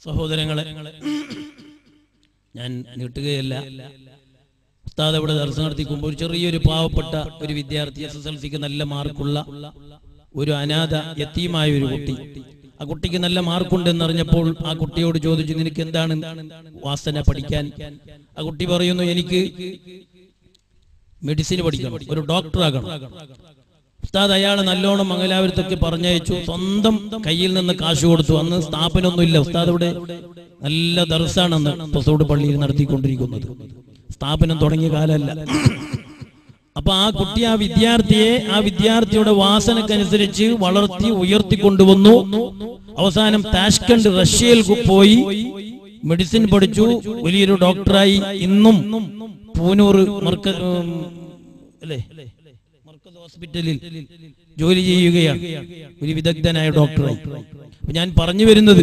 സഹോദരങ്ങളെ ഞാൻ നീട്ടുകയല്ല ഉസ്താദ് അവിടെ ദർശനം നടത്തിക്കുമ്പോൾ ഒരു ചെറിയൊരു പാവപ്പെട്ട ഒരു വിദ്യാർത്ഥി എസ് എസ് എൽ സിക്ക് നല്ല മാർക്കുള്ള ഒരു അനാഥ യത്തീമായ ഒരു കുട്ടി ആ കുട്ടിക്ക് നല്ല മാർക്കുണ്ട് എന്നറിഞ്ഞപ്പോൾ ആ കുട്ടിയോട് ചോദിച്ചു നിനക്ക് എന്താണ് വാസന പഠിക്കാൻ ആ കുട്ടി പറയുന്നു എനിക്ക് മെഡിസിൻ പഠിക്കണം ഒരു ഡോക്ടർ ആകണം ഉസ്താദ് അയാൾ നല്ലോണം മംഗലാപുരത്തൊക്കെ പറഞ്ഞയച്ചു സ്വന്തം കയ്യിൽ നിന്ന് കാശ് കൊടുത്തു അന്ന് സ്ഥാപനമൊന്നുമില്ല ഉസ്താദ് ഇവിടെ നല്ല ദർസാണെന്ന് പൊസോട് പള്ളിയിൽ നടത്തിക്കൊണ്ടിരിക്കുന്നത് സ്ഥാപനം തുടങ്ങിയ കാലമല്ല അപ്പൊ ആ കുട്ടി ആ വിദ്യാർത്ഥിയെ ആ വിദ്യാർത്ഥിയുടെ വാസനക്കനുസരിച്ച് വളർത്തി ഉയർത്തിക്കൊണ്ടുവന്നു അവസാനം താഷ്കണ്ട് റഷ്യയിൽ കു- പോയി മെഡിസിൻ പഠിച്ചു വലിയൊരു ഡോക്ടറായി ഇന്നും പൂനൂർ മർക്ക ഉം, അല്ലേ മർക്കസ് ഹോസ്പിറ്റലിൽ ജോലി ചെയ്യുകയാണ് ഒരു വിദഗ്ധനായ ഡോക്ടറായി അപ്പൊ ഞാൻ പറഞ്ഞു വരുന്നത്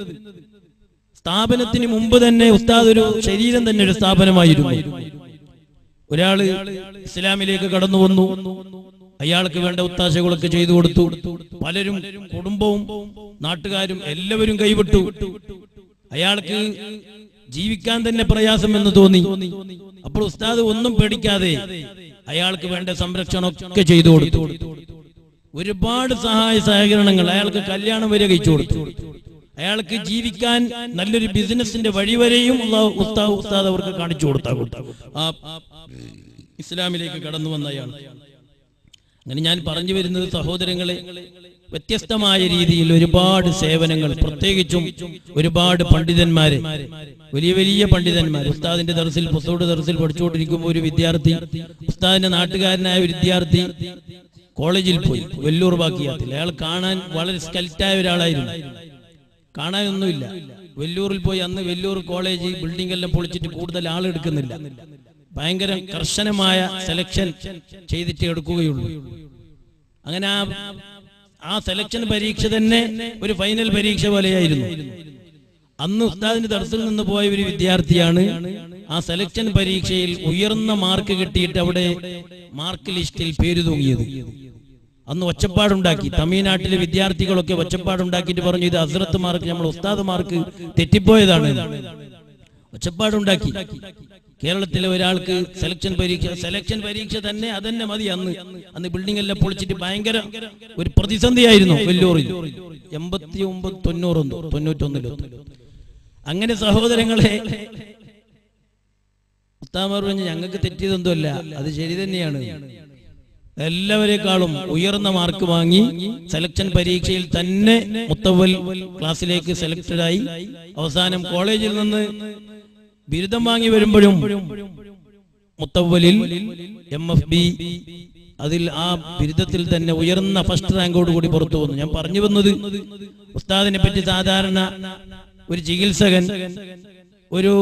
സ്ഥാപനത്തിന് മുമ്പ് തന്നെ ഉസ്താദ് ഒരു ശരീരം തന്നെ ഒരു സ്ഥാപനമായിരുന്നു ഒരാള് ഇസ്ലാമിലേക്ക് കടന്നു വന്നു അയാൾക്ക് വേണ്ട ഒത്താശകളൊക്കെ ചെയ്തു കൊടുത്തു പലരും കുടുംബവും നാട്ടുകാരും എല്ലാവരും കൈവിട്ടു അയാൾക്ക് ജീവിക്കാൻ തന്നെ പ്രയാസം എന്ന് തോന്നി അപ്പോൾ ഉസ്താദ് ഒന്നും പേടിക്കാതെ അയാൾക്ക് വേണ്ട സംരക്ഷണമൊക്കെ ചെയ്തു കൊടുത്തു ഒരുപാട് സഹായ സഹകരണങ്ങൾ അയാൾക്ക് കല്യാണം വരെ കഴിച്ചു കൊടുത്തു അയാൾക്ക് ജീവിക്കാൻ നല്ലൊരു ബിസിനസിന്റെ വഴി വരെയും അള്ളാഹു ഉസ്താദ് ഉസ്താദ് അവർക്ക് കാണിച്ചു കൊടുത്താ ആ ഇസ്ലാമിലേക്ക് കടന്നു വന്ന അയാൾ അങ്ങനെ ഞാൻ പറഞ്ഞു വരുന്നത് സഹോദരങ്ങളെ വ്യത്യസ്തമായ രീതിയിൽ ഒരുപാട് സേവനങ്ങൾ പ്രത്യേകിച്ചും ഒരുപാട് പണ്ഡിതന്മാരെ വലിയ വലിയ പണ്ഡിതന്മാർ ഉസ്താദിന്റെ ദർസിൽ പുസ്തകയുടെ ദർസിൽ പഠിച്ചുകൊണ്ടിരിക്കുമ്പോൾ ഒരു വിദ്യാർത്ഥി ഉസ്താദിന്റെ നാട്ടുകാരനായ ഒരു വിദ്യാർത്ഥി കോളേജിൽ പോയി വെല്ലൂർ ബാക്കിയാത്തിൽ അയാൾ കാണാൻ വളരെ സ്കെൽറ്റായ ഒരാളായിരുന്നു കാണാനൊന്നുമില്ല വെല്ലൂരിൽ പോയി അന്ന് വെല്ലൂർ കോളേജ് ബിൽഡിംഗ് എല്ലാം പൊളിച്ചിട്ട് കൂടുതൽ ആൾ എടുക്കുന്നില്ല ഭയങ്കര കർശനമായ സെലക്ഷൻ ചെയ്തിട്ട് എടുക്കുകയുള്ളൂ അങ്ങനെ ആ ആ സെലക്ഷൻ പരീക്ഷ തന്നെ ഒരു ഫൈനൽ പരീക്ഷ പോലെയായിരുന്നു അന്ന് ഉസ്താദിന്റെ ദർസിൽ നിന്ന് പോയ ഒരു വിദ്യാർത്ഥിയാണ് ആ സെലക്ഷൻ പരീക്ഷയിൽ ഉയർന്ന മാർക്ക് കിട്ടിയിട്ട് അവിടെ മാർക്ക് ലിസ്റ്റിൽ പേര് തൂങ്ങിയത് അന്ന് ഒച്ചപ്പാടുണ്ടാക്കി തമിഴ്നാട്ടിലെ വിദ്യാർത്ഥികളൊക്കെ ഒച്ചപ്പാടുണ്ടാക്കിയിട്ട് പറഞ്ഞു ഇത് ഹസ്രത്ത് മാർക്ക് നമ്മൾ ഉസ്താദ് മാർക്ക് തെറ്റിപ്പോയതാണ് ഒച്ചപ്പാടുണ്ടാക്കി കേരളത്തിലെ ഒരാൾക്ക് സെലക്ഷൻ പരീക്ഷ സെലക്ഷൻ പരീക്ഷ തന്നെ അതന്നെ മതി അന്ന് അന്ന് ബിൽഡിംഗ് എല്ലാം പൊളിച്ചിട്ട് ഭയങ്കര ഒരു പ്രതിസന്ധിയായിരുന്നു വെല്ലൂറിൽ എൺപത്തി ഒമ്പത് തൊണ്ണൂറൊന്നോ തൊണ്ണൂറ്റൊന്നിലോ അങ്ങനെ സഹോദരങ്ങളെ ഉസ്താമാർ പറഞ്ഞു ഞങ്ങൾക്ക് തെറ്റിയതൊന്നുമല്ല അത് ശരി തന്നെയാണ് എല്ലാവരെക്കാളും ഉയർന്ന മാർക്ക് വാങ്ങി സെലക്ഷൻ പരീക്ഷയിൽ തന്നെ മുത്തവൽ ക്ലാസ്സിലേക്ക് സെലക്ടഡ് ആയി അവസാനം കോളേജിൽ നിന്ന് ബിരുദം വാങ്ങി വരുമ്പോഴും മുത്തവലിൽ എം എഫ് ബി അതിൽ ആ ബിരുദത്തിൽ തന്നെ ഉയർന്ന ഫസ്റ്റ് റാങ്കോട് കൂടി പുറത്തു വന്നു ഞാൻ പറഞ്ഞു വന്നത് ഉസ്താദിനെ പറ്റി സാധാരണ ഒരു ചികിത്സകൻ ഒരു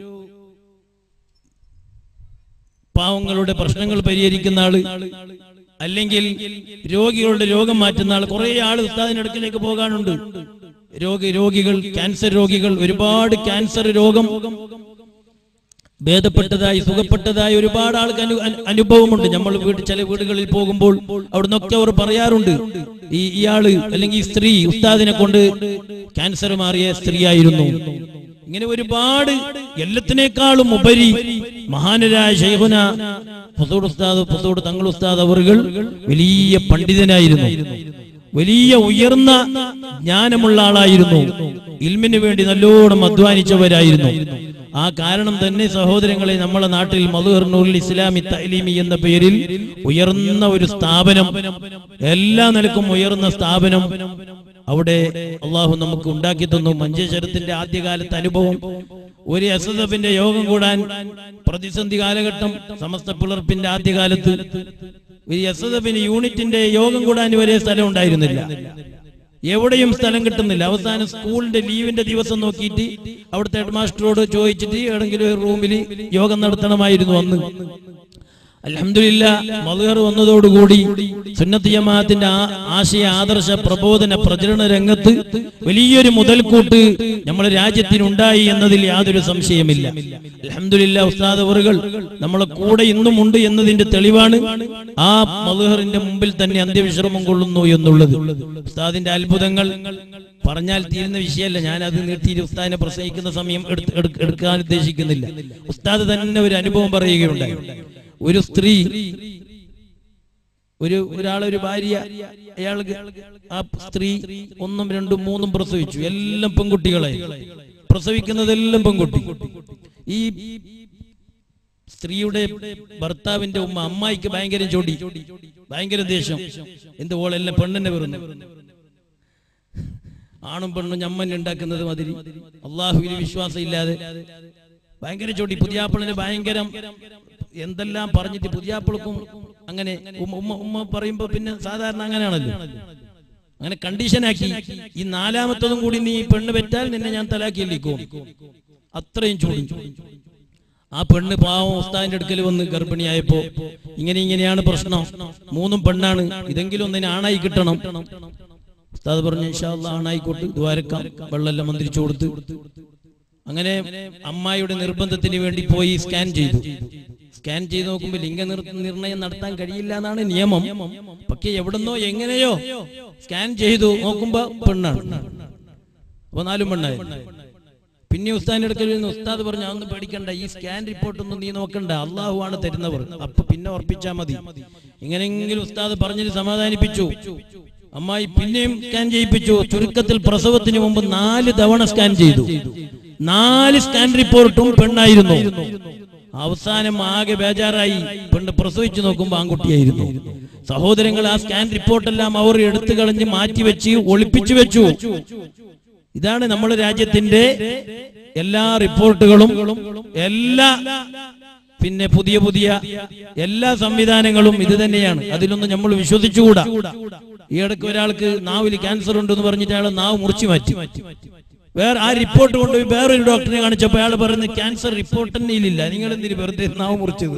പാവങ്ങളുടെ പ്രശ്നങ്ങൾ പരിഹരിക്കുന്ന ആള് അല്ലെങ്കിൽ രോഗികളുടെ രോഗം മാറ്റുന്ന ആൾ കുറെ ആള് ഉസ്താദിന്റെ അടുക്കിലേക്ക് പോകാനുണ്ട് രോഗി രോഗികൾ ക്യാൻസർ രോഗികൾ ഒരുപാട് ക്യാൻസർ രോഗം ഭേദപ്പെട്ടതായി സുഖപ്പെട്ടതായി ഒരുപാട് ആൾക്ക് അനു അനു- അനുഭവമുണ്ട് നമ്മൾ വീട് ചില വീടുകളിൽ പോകുമ്പോൾ അവിടുന്നൊക്കെ അവർ പറയാറുണ്ട് ഈ ഇയാള് അല്ലെങ്കിൽ ഈ സ്ത്രീ ഉസ്താദിനെ കൊണ്ട് ക്യാൻസർ മാറിയ സ്ത്രീയായിരുന്നു ഇങ്ങനെ ഒരുപാട് എല്ലാത്തിനേക്കാളും ഉപരി മഹാനരായ ഷെയ്ഖുന ഫസൂഡ് ഉസ്താദ് ഫസൂഡ് തങ്ങൾ ഉസ്താദ് അവറുകൾ വലിയ പണ്ഡിതനായിരുന്നു വലിയ ഉയർന്ന ജ്ഞാനമുള്ള ആളായിരുന്നു ഇൽമിന് വേണ്ടി നല്ലോണം അധ്വാനിച്ചവരായിരുന്നു ആ കാരണം തന്നെ സഹോദരങ്ങളെ നമ്മളെ നാട്ടിൽ മധുഹർനൂറിൽ ഇസ്ലാമി തലീമി എന്ന പേരിൽ ഉയർന്ന ഒരു സ്ഥാപനം എല്ലാ നിലക്കും ഉയർന്ന സ്ഥാപനം അവിടെ അള്ളാഹു നമുക്ക് ഉണ്ടാക്കി തന്നു മഞ്ചേശ്വരത്തിന്റെ ആദ്യകാലത്തെ അനുഭവം ഒരു എസ് എസ് എഫിന്റെ യോഗം കൂടാൻ പ്രതിസന്ധി കാലഘട്ടം സമസ്ത പിളർപ്പിന്റെ ആദ്യകാലത്ത് ഒരു എസ് എസ് എഫിന് യൂണിറ്റിന്റെ യോഗം കൂടാൻ വരെ സ്ഥലം ഉണ്ടായിരുന്നില്ല എവിടെയും സ്ഥലം കിട്ടുന്നില്ല അവസാനം സ്കൂളിന്റെ ലീവിന്റെ ദിവസം നോക്കിയിട്ട് അവിടുത്തെ ഹെഡ് മാസ്റ്ററോട് ചോദിച്ചിട്ട് ഏതെങ്കിലും ഒരു റൂമിൽ യോഗം നടത്തണമായിരുന്നു അന്ന് അലഹമില്ല മധുഹർ വന്നതോടുകൂടി സുന്നത്ത് ജമാഅത്തിന്റെ ആ ആശയ ആദർശ പ്രബോധന പ്രചരണ രംഗത്ത് വലിയൊരു മുതൽക്കൂട്ട് നമ്മുടെ രാജ്യത്തിനുണ്ടായി എന്നതിൽ യാതൊരു സംശയമില്ല അലഹമില്ല ഉസ്താദ് അവറുകൾ നമ്മളെ കൂടെ ഇന്നും ഉണ്ട് എന്നതിന്റെ തെളിവാണ് ആ മധുഹറിന്റെ മുമ്പിൽ തന്നെ അന്ത്യവിശ്രമം കൊള്ളുന്നു എന്നുള്ളത് ഉസ്താദിന്റെ അത്ഭുതങ്ങൾ പറഞ്ഞാൽ തീരുന്ന വിഷയമല്ല ഞാൻ അത് നീട്ടി ഉസ്താദിനെ പ്രസംഗിക്കുന്ന സമയം എടുത്ത് എടുക്ക- എടുക്കാൻ ഉദ്ദേശിക്കുന്നില്ല ഉസ്താദ് തന്നെ ഒരു അനുഭവം പറയുകയുണ്ടായി ഒരു സ്ത്രീ ഒരു ഒരാളൊരു ഭാര്യ അയാൾക്ക് ആ സ്ത്രീ ഒന്നും രണ്ടും മൂന്നും പ്രസവിച്ചു എല്ലാം പെൺകുട്ടികളെ പ്രസവിക്കുന്നതെല്ലാം പെൺകുട്ടി ഈ സ്ത്രീയുടെ ഭർത്താവിന്റെ ഉമ്മ അമ്മായിക്ക് ഭയങ്കര ചൊടി ഭയങ്കര ദേഷ്യം എന്ത് ഓളെല്ലാം പെണ്ണെന്നെ വെറുന്നു ആണും പെണ്ണും ഞമ്മൻ ഉണ്ടാക്കുന്നത് മാതിരി അള്ളാഹുവിൽ വിശ്വാസം ഇല്ലാതെ ഭയങ്കര ചൊടി പുതിയാപ്പിളിന് ഭയങ്കരം എന്തെല്ലാം പറഞ്ഞിട്ട് പുതിയാപ്പിളക്കും അങ്ങനെ ഉമ്മ ഉമ്മ ഉമ്മ പറയുമ്പോ പിന്നെ സാധാരണ അങ്ങനെയാണല്ലോ അങ്ങനെ കണ്ടീഷനാക്കി ഈ നാലാമത്തതും കൂടി നീ പെണ്ണ് പെറ്റാൽ നിന്നെ ഞാൻ തലാക്കിയില്ലേക്കോ അത്രയും ചൂടി ആ പെണ്ണ് പാവം ഉസ്താദിന്റെ അടുക്കൽ വന്ന് ഗർഭിണിയായപ്പോ ഇങ്ങനെ ഇങ്ങനെയാണ് പ്രശ്നം മൂന്നും പെണ്ണാണ് ഇതെങ്കിലും ഒന്നിനെ ആണായി കിട്ടണം ഉസ്താദ് പറഞ്ഞു ഇൻഷാ അല്ലാ ആണായിക്കോട്ട് ദ്വാരക്കാം വെള്ളമെല്ലാം മന്ത്രിച്ചു കൊടുത്ത് അങ്ങനെ അമ്മായിയുടെ നിർബന്ധത്തിന് വേണ്ടി പോയി സ്കാൻ ചെയ്തു സ്കാൻ ചെയ്ത് നോക്കുമ്പോൾ ലിംഗ നിർ- നിർണയം നടത്താൻ കഴിയില്ല എന്നാണ് നിയമം പക്ഷെ എവിടുന്നോ എങ്ങനെയോ സ്കാൻ ചെയ്തു നോക്കുമ്പോ പെണ്ണാണ് അപ്പൊ നാലും പെണ്ണായിരുന്നു പിന്നെ ഉസ്താദിന്റെ അടുക്കൽ വരുന്ന ഉസ്താദ് പറഞ്ഞു അതൊന്നും പേടിക്കണ്ട ഈ സ്കാൻ റിപ്പോർട്ട് ഒന്നും നീ നോക്കണ്ട അള്ളാഹു ആണ് തരുന്നവർ അപ്പൊ പിന്നെ ഉറപ്പിച്ചാ മതി ഇങ്ങനെയെങ്കിലും ഉസ്താദ് പറഞ്ഞിട്ട് സമാധാനിപ്പിച്ചു അമ്മായി പിന്നെയും സ്കാൻ ചെയ്യിപ്പിച്ചു ചുരുക്കത്തിൽ പ്രസവത്തിന് മുമ്പ് നാല് തവണ സ്കാൻ ചെയ്തു നാല് സ്കാൻ റിപ്പോർട്ടും പെണ്ണായിരുന്നു അവസാനം ആകെ ബേജാറായി പെണ്ണ് പ്രസവിച്ചു നോക്കുമ്പോ ആൺകുട്ടിയായിരുന്നു സഹോദരങ്ങൾ ആ സ്കാൻ റിപ്പോർട്ടെല്ലാം അവർ എടുത്തു കളഞ്ഞ് മാറ്റിവെച്ച് ഒളിപ്പിച്ചു വെച്ചു ഇതാണ് നമ്മുടെ രാജ്യത്തിന്റെ എല്ലാ റിപ്പോർട്ടുകളും എല്ലാ പിന്നെ പുതിയ പുതിയ എല്ലാ സംവിധാനങ്ങളും ഇത് തന്നെയാണ് അതിലൊന്നും നമ്മൾ വിശ്വസിച്ചുകൂടാ ഈ ഇടയ്ക്ക് ഒരാൾക്ക് നാവിൽ ക്യാൻസർ ഉണ്ടെന്ന് പറഞ്ഞിട്ട് അയാൾ നാവ് മുറിച്ചു മാറ്റി വേറെ ആ റിപ്പോർട്ട് കൊണ്ടുപോയി വേറൊരു ഡോക്ടറെ കാണിച്ചപ്പോൾ അയാൾ പറയുന്നത് ക്യാൻസർ റിപ്പോർട്ട് തന്നെ ഇല്ല നിങ്ങൾ എന്തിന് വെറുതെ നാവ് മുറിച്ചത്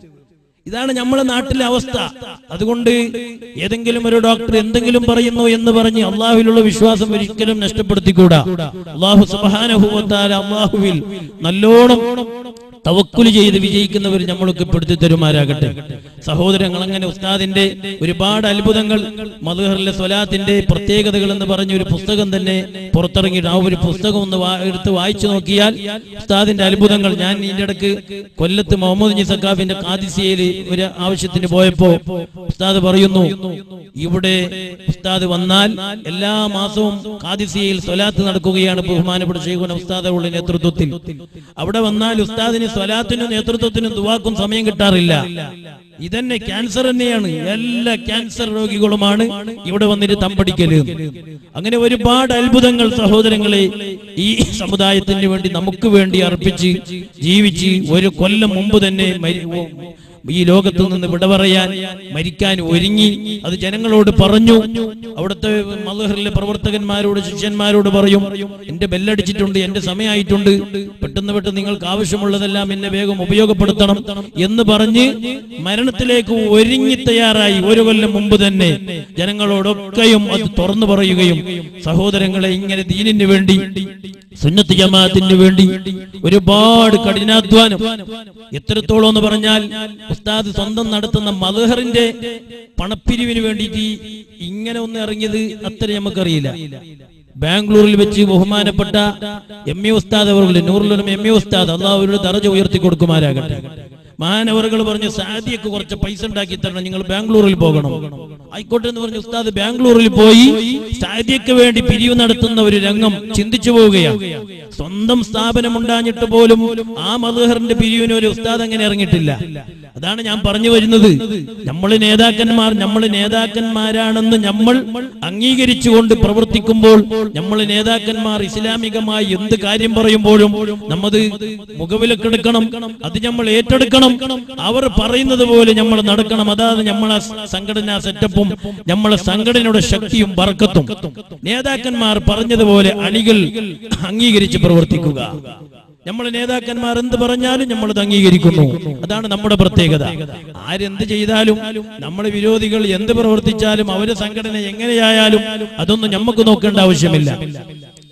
ഇതാണ് നമ്മുടെ നാട്ടിലെ അവസ്ഥ അതുകൊണ്ട് ഏതെങ്കിലും ഒരു ഡോക്ടർ എന്തെങ്കിലും പറയുന്നു എന്ന് പറഞ്ഞ് അള്ളാഹുവിലുള്ള വിശ്വാസം ഒരിക്കലും നഷ്ടപ്പെടുത്തിക്കൂടാ അള്ളാഹു സുബാനഹുവത്താല അള്ളാഹുവിൽ നല്ലോണം തവക്കുല് ചെയ്ത് വിജയിക്കുന്നവർ നമ്മളൊക്കെ പെടുത്തി തരുമാരാകട്ടെ സഹോദരങ്ങൾ അങ്ങനെ ഉസ്താദിന്റെ ഒരുപാട് അത്ഭുതങ്ങൾ മധുഹറിലെ സ്വലാത്തിന്റെ പ്രത്യേകതകൾ എന്ന് പറഞ്ഞ ഒരു പുസ്തകം തന്നെ പുറത്തിറങ്ങിയിട്ട് ആ ഒരു പുസ്തകം ഒന്ന് വാ- എടുത്ത് വായിച്ചു നോക്കിയാൽ ഉസ്താദിന്റെ അത്ഭുതങ്ങൾ ഞാൻ ഇതിന്റെ ഇടക്ക് കൊല്ലത്ത് മുഹമ്മദ് ജി സക്കാഫിന്റെ കാദിസിയയിൽ ഒരു ആവശ്യത്തിന് പോയപ്പോ ഉസ്താദ് പറയുന്നു ഇവിടെ ഉസ്താദ് വന്നാൽ എല്ലാ മാസവും കാദിസിയയിൽ സ്വലാത്ത് നടക്കുകയാണ് ബഹുമാനപ്പെട്ട ഷെയ്ഖുന ഉസ്താദുള്ള നേതൃത്വത്തിൽ അവിടെ വന്നാൽ ഉസ്താദിന് സ്വലാത്തിനും നേതൃത്വത്തിനും ദുവാക്കും സമയം കിട്ടാറില്ല ഇതന്നെ ക്യാൻസർ തന്നെയാണ് എല്ലാ ക്യാൻസർ രോഗികളുമാണ് ഇവിടെ വന്നിട്ട് തമ്പടിക്കല് അങ്ങനെ ഒരുപാട് അത്ഭുതങ്ങൾ സഹോദരങ്ങളെ ഈ സമുദായത്തിന് വേണ്ടി നമുക്ക് വേണ്ടി അർപ്പിച്ച് ജീവിച്ച് ഒരു കൊല്ലം മുമ്പ് തന്നെ മരി- ഈ ലോകത്തു നിന്ന് വിട പറയാൻ മരിക്കാൻ ഒരുങ്ങി അത് ജനങ്ങളോട് പറഞ്ഞു അവിടുത്തെ മലഹറിലെ പ്രവർത്തകന്മാരോട് ശിഷ്യന്മാരോട് പറയും എന്റെ ബെല്ലടിച്ചിട്ടുണ്ട് എന്റെ സമയമായിട്ടുണ്ട് പെട്ടെന്ന് പെട്ടെന്ന് നിങ്ങൾക്ക് ആവശ്യമുള്ളതെല്ലാം എന്നെ വേഗം ഉപയോഗപ്പെടുത്തണം എന്ന് പറഞ്ഞ് മരണത്തിലേക്ക് ഒരുങ്ങി തയ്യാറായി ഒരു കൊല്ലം മുമ്പ് തന്നെ ജനങ്ങളോടൊക്കെയും അത് തുറന്നു പറയുകയും സഹോദരങ്ങളെ ഇങ്ങനെ ദീനിന് വേണ്ടി സുന്നത്ത് ജമാഅത്തിന് വേണ്ടി ഒരുപാട് കഠിനാധ്വാനം എത്രത്തോളം എന്ന് പറഞ്ഞാൽ ഉസ്താദ് സ്വന്തം നടത്തുന്ന മലഹറിന്റെ പണപ്പിരിവിന് വേണ്ടിയിട്ട് ഈ ഇങ്ങനെ ഒന്ന് ഇറങ്ങിയത് അത്ര നമുക്കറിയില്ല ബാംഗ്ലൂരിൽ വെച്ച് ബഹുമാനപ്പെട്ട എം എ ഉസ്താദ് അവർ നൂറിലും എം എ ഉസ്താദ് അള്ളാഹ് അവരുടെ ദറജ ഉയർത്തി കൊടുക്കുമാരാകട്ടെ മഹാനവറുകൾ പറഞ്ഞു സാദിയക്ക് കുറച്ച് പൈസ ഉണ്ടാക്കി തരണം നിങ്ങൾ ബാംഗ്ലൂരിൽ പോകണം ആയിക്കോട്ടെ എന്ന് പറഞ്ഞു ഉസ്താദ് ബാംഗ്ലൂരിൽ പോയി സാദിയക്ക് വേണ്ടി പിരിവ് നടത്തുന്ന ഒരു രംഗം ചിന്തിച്ചു പോവുകയാണ് സ്വന്തം സ്ഥാപനം ഉണ്ടാഞ്ഞിട്ട് പോലും ആ മധുഹറിന്റെ പിരിവിന് ഒരു ഉസ്താദ് അങ്ങനെ ഇറങ്ങിയിട്ടില്ല അതാണ് ഞാൻ പറഞ്ഞു വരുന്നത് നമ്മൾ നേതാക്കന്മാർ നമ്മൾ നേതാക്കന്മാരാണെന്ന് നമ്മൾ അംഗീകരിച്ചുകൊണ്ട് പ്രവർത്തിക്കുമ്പോൾ നമ്മൾ നേതാക്കന്മാർ ഇസ്ലാമികമായി എന്ത് കാര്യം പറയുമ്പോഴും നമ്മത് മുഖവിലക്കെടുക്കണം അത് നമ്മൾ ഏറ്റെടുക്കണം അവർ പറയുന്നത് പോലെ നമ്മൾ നടക്കണം അതാണ് നമ്മളെ സംഘടനാ സെറ്റപ്പും നമ്മളെ സംഘടനയുടെ ശക്തിയും ബർക്കത്തും നേതാക്കന്മാർ പറഞ്ഞതുപോലെ അണികൾ അംഗീകരിച്ച് പ്രവർത്തിക്കുക നമ്മളെ നേതാക്കന്മാർ എന്ത് പറഞ്ഞാലും നമ്മൾ അത് അംഗീകരിക്കുന്നു അതാണ് നമ്മുടെ പ്രത്യേകത ആരെന്ത് ചെയ്താലും നമ്മുടെ വിരോധികൾ എന്ത് പ്രവർത്തിച്ചാലും അവരെ സംഘടന എങ്ങനെയായാലും അതൊന്നും നമുക്ക് നോക്കേണ്ട ആവശ്യമില്ല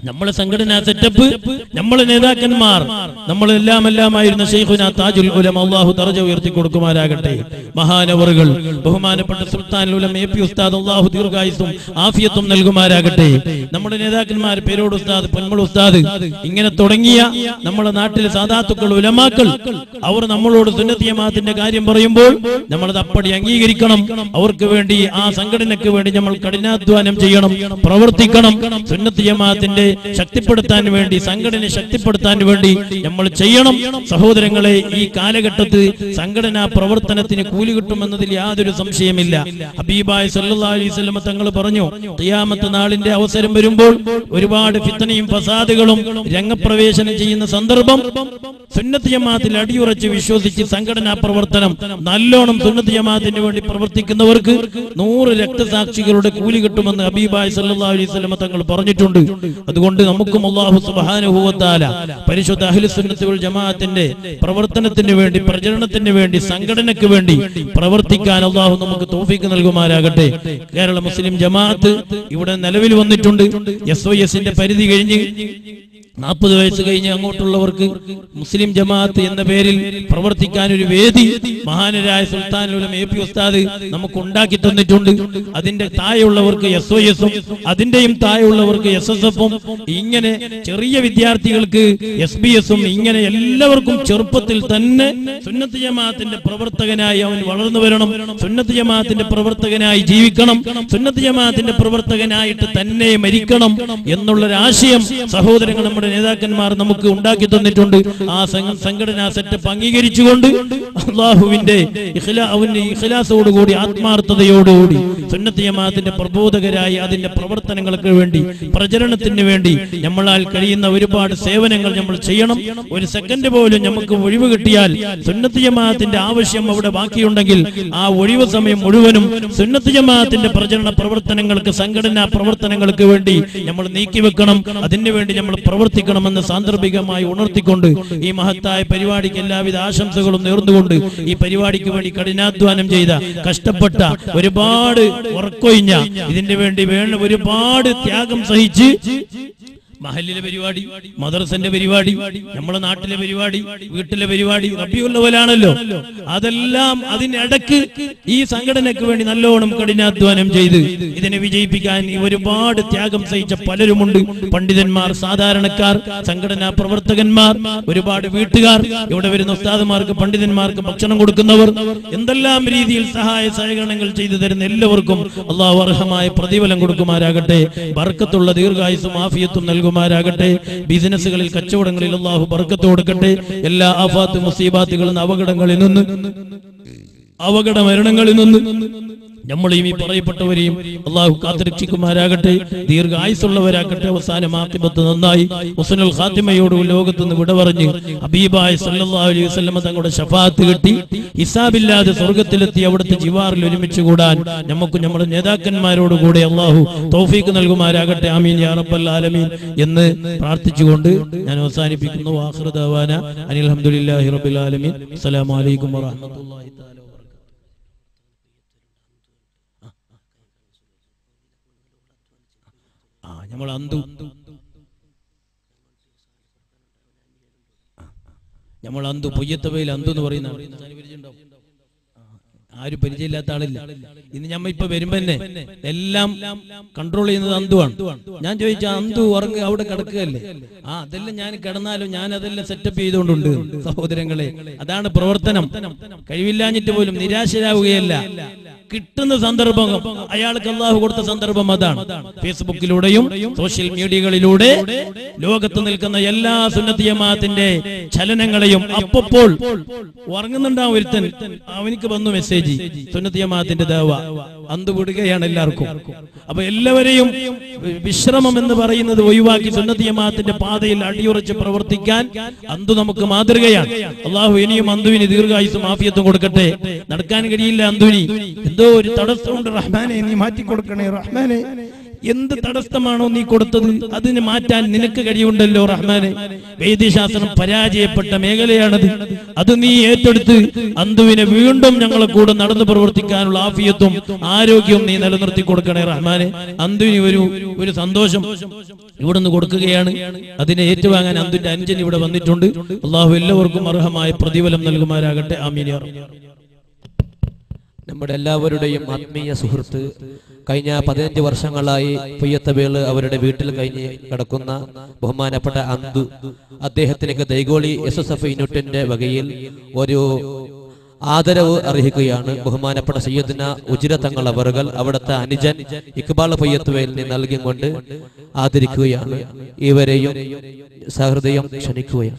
നമ്മളെ സംഘടനാ സെറ്റപ്പ് നമ്മളെ നേതാക്കന്മാർ നമ്മളെല്ലാം എല്ലാമായിരുന്ന ഷെയ്ഖുന താജുൽ ഉലം അള്ളാഹു തറജ ഉയർത്തി കൊടുക്കുമാരാകട്ടെ മഹാനവറുകൾ ബഹുമാനപ്പെട്ട സുൽത്താൻ ഉലം എ പി ഉസ്താദ് അള്ളാഹു ദീർഘായുസും ആഫിയത്തും നൽകുമാരാകട്ടെ നമ്മുടെ നേതാക്കന്മാർ പേരോട് ഉസ്താദ് പൊന്മൾ ഉസ്താദ് ഇങ്ങനെ തുടങ്ങിയ നമ്മുടെ നാട്ടിലെ സാധാത്തുക്കൾ ഉലമാക്കൾ അവർ നമ്മളോട് സുന്നത്തിയമാത്തിന്റെ കാര്യം പറയുമ്പോൾ നമ്മളത് അപ്പടി അംഗീകരിക്കണം അവർക്ക് വേണ്ടി ആ സംഘടനയ്ക്ക് വേണ്ടി നമ്മൾ കഠിനാധ്വാനം ചെയ്യണം പ്രവർത്തിക്കണം സുന്നത്തിയമാത്തിന്റെ ശക്തിപ്പെടുത്താൻ വേണ്ടി സംഘടന ശക്തിപ്പെടുത്താൻ വേണ്ടി നമ്മൾ ചെയ്യണം സഹോദരങ്ങളെ ഈ കാലഘട്ടത്ത് സംഘടനാ പ്രവർത്തനത്തിന് കൂലി കിട്ടുമെന്നതിൽ യാതൊരു സംശയമില്ല ഹബീബായ് സല്ലല്ലാഹു അലൈഹി വസല്ലം തങ്ങൾ പറഞ്ഞു ഖിയാമത്ത് നാളിന്റെ അവസരം വരുമ്പോൾ ഒരുപാട് ഫിത്തനയും ഫസാദുകളും രംഗപ്രവേശനം ചെയ്യുന്ന സന്ദർഭം സുന്നത്ത് ജമാഅത്തിൽ അടിയുറച്ച് വിശ്വസിച്ച് സംഘടനാ പ്രവർത്തനം നല്ലോണം സുന്നത്ത് ജമാഅത്തിന് വേണ്ടി പ്രവർത്തിക്കുന്നവർക്ക് നൂറ് രക്തസാക്ഷികളുടെ കൂലി കിട്ടുമെന്ന് ഹബീബായ് സല്ലല്ലാഹു അലൈഹി വസല്ലം തങ്ങൾ പറഞ്ഞിട്ടുണ്ട് അതുകൊണ്ട് നമുക്കും അല്ലാഹു സുബ്ഹാനഹു വ തആല പരിശുദ്ധ അഹ്ലു സുന്നത്ത് വൽ ജമാഅത്തിന്റെ പ്രവർത്തനത്തിന് വേണ്ടി പ്രചരണത്തിന് വേണ്ടി സംഘടനയ്ക്ക് വേണ്ടി പ്രവർത്തിക്കാൻ അള്ളാഹു നമുക്ക് തോഫിക്ക് നൽകുമാരാകട്ടെ കേരള മുസ്ലിം ജമാഅത്ത് ഇവിടെ നിലവിൽ വന്നിട്ടുണ്ട് എസ് ഒ എസിന്റെ പരിധി കഴിഞ്ഞ് നാൽപ്പത് വയസ്സ് കഴിഞ്ഞ് അങ്ങോട്ടുള്ളവർക്ക് മുസ്ലിം ജമാഅത്ത് എന്ന പേരിൽ പ്രവർത്തിക്കാൻ ഒരു വേദി മഹാനരായ സുൽത്താനുലം എ പി ഉസ്താദ് നമുക്ക് ഉണ്ടാക്കി തന്നിട്ടുണ്ട് അതിന്റെ താഴെയുള്ളവർക്ക് എസ് ഒ എസും അതിന്റെയും താഴെയുള്ളവർക്ക് എസ് എസ് എഫും ഇങ്ങനെ ചെറിയ വിദ്യാർത്ഥികൾക്ക് എസ് ബി എസും ഇങ്ങനെ എല്ലാവർക്കും ചെറുപ്പത്തിൽ തന്നെ സുന്നത്ത് ജമാഅത്തിന്റെ പ്രവർത്തകനായി അവൻ വളർന്നു വരണം സുന്നത്ത് ജമാഅത്തിന്റെ പ്രവർത്തകനായി ജീവിക്കണം സുന്നത്ത് ജമാഅത്തിന്റെ പ്രവർത്തകനായിട്ട് തന്നെ മരിക്കണം എന്നുള്ളൊരാശയം സഹോദരങ്ങൾ നമ്മുടെ നേതാക്കന്മാർ നമുക്ക് ഉണ്ടാക്കി തന്നിട്ടുണ്ട് ആ സംഘ- സംഘടനാ സെറ്റപ്പ് അംഗീകരിച്ചുകൊണ്ട് അള്ളാഹുവിന്റെ ഇഖ്ലാ- അവന്റെ ഇഖ്ലാസോടുകൂടി ആത്മാർത്ഥതയോടുകൂടി സുന്നത്ത് ജമാഅത്തിന്റെ പ്രബോധകരായി അതിന്റെ പ്രവർത്തനങ്ങൾക്ക് വേണ്ടി പ്രചരണത്തിന് വേണ്ടി നമ്മളാൽ കഴിയുന്ന ഒരുപാട് സേവനങ്ങൾ നമ്മൾ ചെയ്യണം ഒരു സെക്കൻഡ് പോലും നമുക്ക് ഒഴിവ് കിട്ടിയാൽ സുന്നത്ത് ജമാഅത്തിന്റെ ആവശ്യം അവിടെ ബാക്കിയുണ്ടെങ്കിൽ ആ ഒഴിവ് സമയം മുഴുവനും സുന്നത്ത് ജമാഅത്തിന്റെ പ്രചരണ പ്രവർത്തനങ്ങൾക്ക് സംഘടനാ പ്രവർത്തനങ്ങൾക്ക് വേണ്ടി നമ്മൾ നീക്കിവെക്കണം അതിനു വേണ്ടി നമ്മൾ പ്രവർത്തിക്കണമെന്ന് സാന്ദർഭികമായി ഉണർത്തിക്കൊണ്ട് ഈ മഹത്തായ പരിപാടിക്ക് എല്ലാവിധ ആശംസകളും നേർന്നുകൊണ്ട് ഈ പരിപാടിക്ക് വേണ്ടി കഠിനാധ്വാനം ചെയ്ത കഷ്ടപ്പെട്ട ഒരുപാട് ഉറക്കൊഴിഞ്ഞ ഇതിന് വേണ്ടി വേണ്ട ഒരുപാട് ത്യാഗം സഹിച്ച് മഹലിലെ പരിപാടി മദർസന്റെ പരിപാടി നമ്മുടെ നാട്ടിലെ പരിപാടി വീട്ടിലെ പരിപാടി റബിയുള്ളവലാണല്ലോ അതെല്ലാം അതിനിടക്ക് ഈ സംഘടനയ്ക്ക് വേണ്ടി നല്ലോണം കഠിനാധ്വാനം ചെയ്ത് ഇതിനെ വിജയിപ്പിക്കാൻ ഈ ഒരുപാട് ത്യാഗം സഹിച്ച പലരുമുണ്ട് പണ്ഡിതന്മാർ സാധാരണക്കാർ സംഘടനാ പ്രവർത്തകന്മാർ ഒരുപാട് വീട്ടുകാർ ഇവിടെ വരുന്ന ഉസ്താദുമാർക്ക് പണ്ഡിതന്മാർക്ക് ഭക്ഷണം കൊടുക്കുന്നവർ എന്തെല്ലാം രീതിയിൽ സഹായ സഹകരണങ്ങൾ ചെയ്തു തരുന്ന എല്ലാവർക്കും അള്ളാഹു അർഹമായ പ്രതിഫലം കൊടുക്കുമാരാകട്ടെ ബർക്കത്തുള്ള ദീർഘായുസും ആഫിയത്തും നൽകുമാരാകട്ടെ ബിസിനസ്സുകളിൽ കച്ചവടങ്ങളിൽ അള്ളാഹു ബർക്കത്ത് കൊടുക്കട്ടെ എല്ലാ ആഫാത്ത് മുസീബാത്തുകളിൽ നിന്ന് അപകടങ്ങളിൽ നിന്ന് അപകട മരണങ്ങളിൽ നിന്ന് നമ്മളെയും ഈ പറയപ്പെട്ടവരെയും അള്ളാഹു കാത്തുരക്ഷിക്കുമാരാകട്ടെ ദീർഘായുസുള്ളവരാകട്ടെ അവസാനം ആക്കിബത്ത് നന്നായി ഹുസനുൽ ഖാത്തിമയോട് ലോകത്ത് നിന്ന് വിട പറഞ്ഞ് ഹബീബായ സല്ലല്ലാഹു അലൈഹി വസല്ലമ തങ്ങളുടെ ഷഫാത്ത് കിട്ടി ഹിസാബില്ലാതെ സ്വർഗത്തിലെത്തി അവിടുത്തെ ജിവാറിൽ ഒരുമിച്ച് കൂടാൻ നമുക്ക് നമ്മുടെ നേതാക്കന്മാരോട് കൂടെ അള്ളാഹു തൗഫീക്ക് നൽകുമാരാകട്ടെ ആമീൻ യാ റബ്ബൽ ആലമീൻ എന്ന് പ്രാർത്ഥിച്ചുകൊണ്ട് ഞാൻ അവസാനിപ്പിക്കുന്നു ആഖിറദാവാന അനിൽ ഹംദുലില്ലാഹി റബ്ബിൽ ആലമീൻ അസ്സലാമു അലൈക്കും വറഹ്മത്തുള്ളാഹി തആല ആ നമ്മൾ അന്തു നമ്മൾ അന്തു പൊയ്യത്തവയിൽ അന്തു എന്ന് പറയുന്ന ആള്. പരിചയമുണ്ടാവും? ആ, ആരും പരിചയമില്ലാത്ത ആളില്ല ഇന്ന് ഞമ്മ ഇപ്പൊ വരുമ്പോ തന്നെ എല്ലാം കൺട്രോൾ ചെയ്യുന്നത് അന്തുവാണ് ഞാൻ ചോദിച്ച അന്തു ഉറങ്ങി അവിടെ കിടക്കുകയല്ലേ ആ അതെല്ലാം ഞാൻ കിടന്നാലും ഞാൻ അതെല്ലാം സെറ്റപ്പ് ചെയ്തുകൊണ്ടുണ്ട് സഹോദരങ്ങളെ അതാണ് പ്രവർത്തനം കഴിവില്ലാഞ്ഞിട്ട് പോലും നിരാശരാവുകയല്ല കിട്ടുന്ന സന്ദർഭം അയാൾക്ക് അള്ളാഹു കൊടുത്ത സന്ദർഭം അതാണ് ഫേസ്ബുക്കിലൂടെയും സോഷ്യൽ മീഡിയകളിലൂടെ ലോകത്ത് നിൽക്കുന്ന എല്ലാ സുന്നത്തി ജമാഅത്തിന്റെ ചലനങ്ങളെയും അപ്പപ്പോൾ ഉറങ്ങുന്നുണ്ടാവും ഒരുത്തൻ അവനിക്ക് വന്നു മെസ്സേജ് സുന്നത്തി ജമാഅത്തിന്റെ ദേവ അന്ത് വിടുകയാണ് എല്ലാവർക്കും അപ്പൊ എല്ലാവരെയും വിശ്രമം എന്ന് പറയുന്നത് ഒഴിവാക്കി സുന്നത്തി ജമാഅത്തിന്റെ പാതയിൽ അടിയുറച്ച് പ്രവർത്തിക്കാൻ അന്തു നമുക്ക് മാതൃകയാണ് അള്ളാഹു ഇനിയും അന്തുവിന് ദീർഘായുസും ആഫിയത്തും കൊടുക്കട്ടെ നടക്കാൻ കഴിയില്ല അന്തുവിനി എന്തോ ഒരു തടസ്സമുണ്ട് റഹ്മാനെ നീ മാറ്റി കൊടുക്കണേ റഹ്മാനെ എന്ത് തടസ്സമാണോ നീ കൊടുത്തത് അതിന് മാറ്റാൻ നിനക്ക് കഴിയുണ്ടല്ലോ റഹ്മാനെ വൈദ്യശാസ്ത്രം പരാജയപ്പെട്ട മേഖലയാണത് അത് നീ ഏറ്റെടുത്ത് അന്തുവിനെ വീണ്ടും ഞങ്ങളെ കൂടെ നടന്നു പ്രവർത്തിക്കാനുള്ള ആഫിയത്തും ആരോഗ്യവും നീ നിലനിർത്തി കൊടുക്കണേ റഹ്മാനെ അന്തുവിന് ഒരു ഒരു സന്തോഷം ഇവിടുന്ന് കൊടുക്കുകയാണ് അതിനെ ഏറ്റുവാങ്ങാൻ അന്തുവിന്റെ അനുജൻ ഇവിടെ വന്നിട്ടുണ്ട് അള്ളാഹു എല്ലാവർക്കും അർഹമായ പ്രതിഫലം നൽകുമാരാകട്ടെ ആമീൻ യാ റബ്ബ്. നമ്മുടെ എല്ലാവരുടെയും ആത്മീയ സുഹൃത്ത് കഴിഞ്ഞ പതിനഞ്ച് വർഷങ്ങളായി പുയ്യത്തവേള് അവരുടെ വീട്ടിൽ കഴിഞ്ഞ് കിടക്കുന്ന ബഹുമാനപ്പെട്ട അന്തു അദ്ദേഹത്തിലേക്ക് ദൈഗോളി എസ് എസ് എഫ് യൂണിറ്റിന്റെ വകയിൽ ഒരു ആദരവ് അർഹിക്കുകയാണ് ബഹുമാനപ്പെട്ട സയ്യദിന ഉജിര തങ്ങൾ അവറുകൾ അവിടുത്തെ അനുജൻ ഇക്ബാൽ പൊയ്യത്തുവേലിനെ നൽകിക്കൊണ്ട് ആദരിക്കുകയാണ് ഇവരെയും സഹൃദയം ക്ഷണിക്കുകയാണ്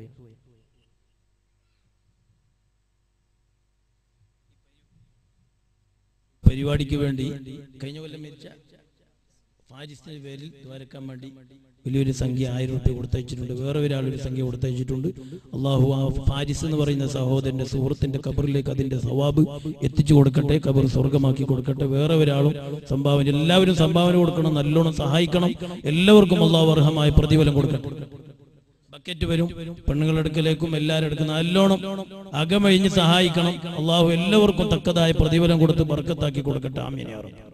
പരിപാടിക്ക് വേണ്ടി കഴിഞ്ഞ കൊല്ലം മരിച്ച ഫാരിസിന്റെ പേരിൽ ദ്വാരക്കാൻ വേണ്ടി വലിയൊരു സംഖ്യ ആയിരം റുപ്യ കൊടുത്തയച്ചിട്ടുണ്ട് വേറെ ഒരാളൊരു സംഖ്യ കൊടുത്തയച്ചിട്ടുണ്ട് അള്ളാഹു ആ ഫാരിസ് എന്ന് പറയുന്ന സഹോദരന്റെ സുഹൃത്തിന്റെ കബറിലേക്ക് അതിന്റെ സവാബ് എത്തിച്ചു കൊടുക്കട്ടെ കബർ സ്വർഗമാക്കി കൊടുക്കട്ടെ വേറെ ഒരാളും സംഭാവന എല്ലാവരും സംഭാവന കൊടുക്കണം നല്ലോണം സഹായിക്കണം എല്ലാവർക്കും അള്ളാഹു അർഹമായ പ്രതിഫലം കൊടുക്കട്ടെ ബക്കറ്റ് വരും പെണ്ണുങ്ങളുടെ അടുക്കലേക്കും എല്ലാവരുടെ അടുക്കും നല്ലോണം അകമഴിഞ്ഞ് സഹായിക്കണം അള്ളാഹു എല്ലാവർക്കും തക്കതായ പ്രതിഫലം കൊടുത്ത് ബർക്കത്താക്കി കൊടുക്കട്ടെ ആമീൻ യാ റബ്ബ്.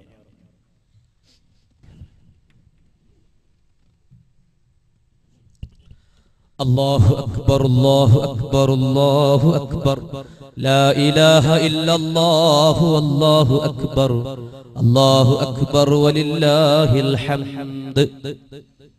الله أكبر الله أكبر الله أكبر لا إله إلا الله والله أكبر الله أكبر ولله الحمد